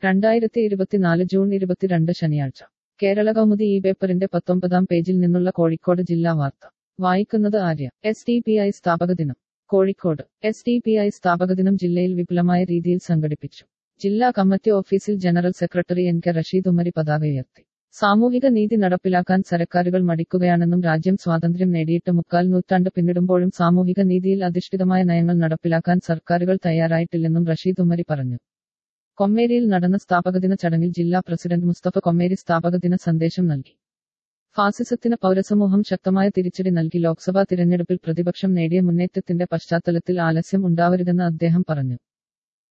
രണ്ടായിരത്തി ഇരുപത്തിനാല് ജൂൺ ഇരുപത്തിരണ്ട് ശനിയാഴ്ച കേരള കൗമുദി ഈ പേപ്പറിന്റെ പത്തൊമ്പതാം പേജിൽ നിന്നുള്ള കോഴിക്കോട് ജില്ലാ വാർത്ത വായിക്കുന്നത് Arya S D P I സ്ഥാപക ദിനം Kozhikode S D P I സ്ഥാപക ദിനം ജില്ലയിൽ വിപുലമായ രീതിയിൽ സംഘടിപ്പിച്ചു ജില്ലാ കമ്മിറ്റി ഓഫീസിൽ general secretary N K Rasheed Umari പതാക ഉയർത്തി സാമൂഹിക നീതി നടപ്പിലാക്കാൻ സർക്കാരുകൾ മടിക്കുകയാണെന്നും രാജ്യം സ്വാതന്ത്ര്യം നേടിയിട്ട് മുക്കാൽ നൂറ്റാണ്ട് പിന്നിടുമ്പോഴും സാമൂഹിക നീതിയിൽ അധിഷ്ഠിതമായ നയങ്ങൾ നടപ്പിലാക്കാൻ സർക്കാരുകൾ തയ്യാറായിട്ടില്ലെന്നും റഷീദ് ഉമരി പറഞ്ഞു കൊമ്മേരിയിൽ നടന്ന സ്ഥാപകദിന ചടങ്ങിൽ ജില്ലാ പ്രസിഡന്റ് മുസ്തഫ കൊമ്മേരി സ്ഥാപകദിന സന്ദേശം നൽകി ഫാസിസത്തിന് പൗരസമൂഹം ശക്തമായ തിരിച്ചടി നൽകി ലോക്സഭാ തിരഞ്ഞെടുപ്പിൽ പ്രതിപക്ഷം നേടിയ മുന്നേറ്റത്തിന്റെ പശ്ചാത്തലത്തിൽ ആലസ്യം ഉണ്ടാവരുതെന്ന് അദ്ദേഹം പറഞ്ഞു